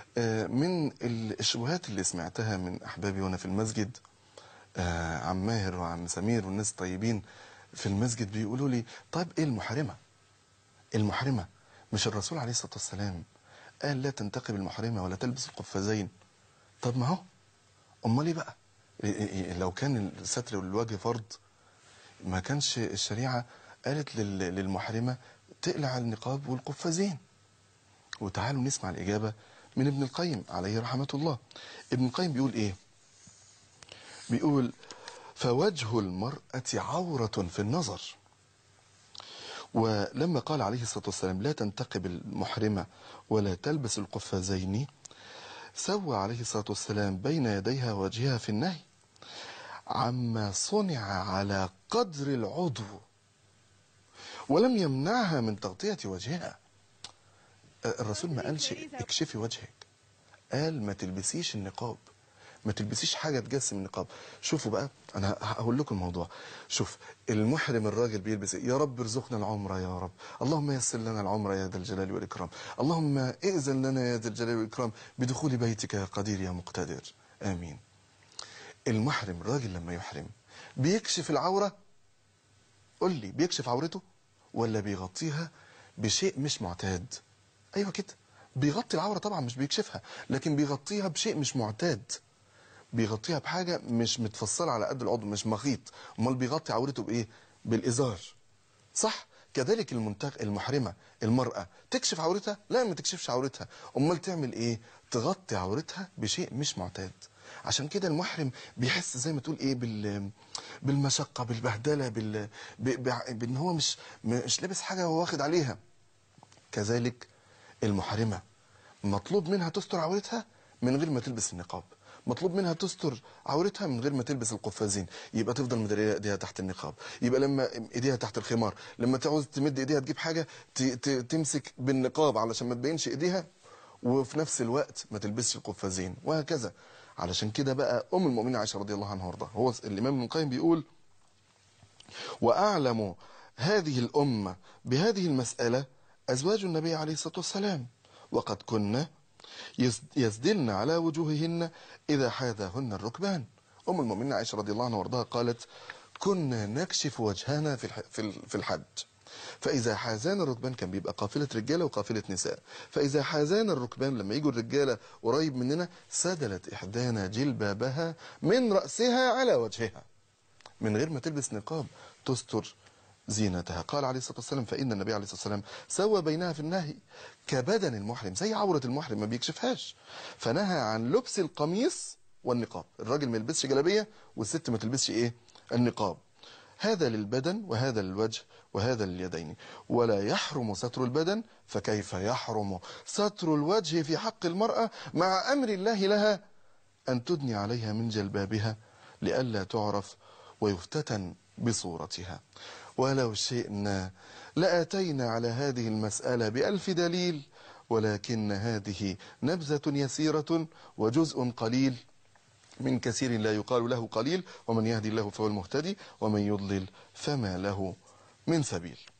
آه، من الشبهات اللي سمعتها من احبابي وانا في المسجد آه، عم ماهر وعم سمير والناس الطيبين في المسجد بيقولوا لي طيب ايه المحرمه المحرمه مش الرسول عليه الصلاه والسلام قال لا تنتقب المحرمه ولا تلبس القفازين طب ما هو امال ايه بقى إيه- إيه- لو كان الستر الوجه فرض ما كانش الشريعه قالت لل- للمحرمه تقلع النقاب والقفازين وتعالوا نسمع الإجابة من ابن القيم عليه رحمة الله ابن القيم بيقول إيه بيقول فوجه المرأة عورة في النظر ولما قال عليه الصلاة والسلام لا تنتقب المحرمة ولا تلبس القفازين سوى عليه الصلاة والسلام بين يديها وجهها في النهي عما صنع على قدر العضو ولم يمنعها من تغطية وجهها الرسول ما قالش اكشفي وجهك قال ما تلبسيش النقاب ما تلبسيش حاجه تجسم النقاب شوفوا بقى انا هقول لكم الموضوع شوف المحرم الراجل بيلبس إيه؟ يا رب ارزقنا العمره يا رب اللهم يسر لنا العمره يا ذا الجلال والاكرام اللهم ائذن لنا يا ذا الجلال والاكرام بدخول بيتك يا قدير يا مقتدر امين المحرم الراجل لما يحرم بيكشف العوره قول لي بيكشف عورته ولا بيغطيها بشيء مش معتاد ايوه كده بيغطي العوره طبعا مش بيكشفها لكن بيغطيها بشيء مش معتاد بيغطيها بحاجه مش متفصله على قد العضو مش مخيط امال بيغطي عورته بايه بالازار صح كذلك المنتق المحرمه المراه تكشف عورتها لا ما تكشفش عورتها امال تعمل ايه تغطي عورتها بشيء مش معتاد عشان كده المحرم بيحس زي ما تقول ايه بال بالمشقه بالبهدله بال ب... ب... بان هو مش مش لابس حاجه هو واخد عليها كذلك المحرمة مطلوب منها تستر عورتها من غير ما تلبس النقاب مطلوب منها تستر عورتها من غير ما تلبس القفازين يبقى تفضل مداريه ايديها تحت النقاب يبقى لما ايديها تحت الخمار لما تعوز تمد ايديها تجيب حاجه ت... ت... تمسك بالنقاب علشان ما تبينش ايديها وفي نفس الوقت ما تلبسش القفازين وهكذا علشان كده بقى ام المؤمنين عائشه رضي الله عنها وارضاها هو الامام ابن القيم بيقول واعلم هذه الامه بهذه المساله أزواج النبي عليه الصلاة والسلام وقد كنا يسدلن على وجوههن إذا حاذاهن الركبان أم المؤمنين عائشة رضي الله عنها وارضاها قالت كنا نكشف وجهنا في الح- في ال- في الحج فإذا حازان الركبان كان بيبقى قافلة رجالة وقافلة نساء فإذا حازان الركبان لما يجوا الرجالة قريب مننا سدلت إحدانا جلبابها من رأسها على وجهها من غير ما تلبس نقاب تستر زينتها قال عليه الصلاة والسلام فإن النبي عليه الصلاة والسلام سوى بينها في النهي كبدن المحرم زي عورة المحرم ما بيكشفهاش فنهى عن لبس القميص والنقاب الراجل ما يلبسش جلابية والست ما تلبسش ايه النقاب هذا للبدن وهذا للوجه وهذا لليدين ولا يحرم ستر البدن فكيف يحرم ستر الوجه في حق المرأة مع أمر الله لها أن تدني عليها من جلبابها لئلا تعرف ويفتتن بصورتها ولو شئنا لأتينا على هذه المسألة بألف دليل ولكن هذه نبذة يسيرة وجزء قليل من كثير لا يقال له قليل ومن يهدي الله فهو المهتدي ومن يضلل فما له من سبيل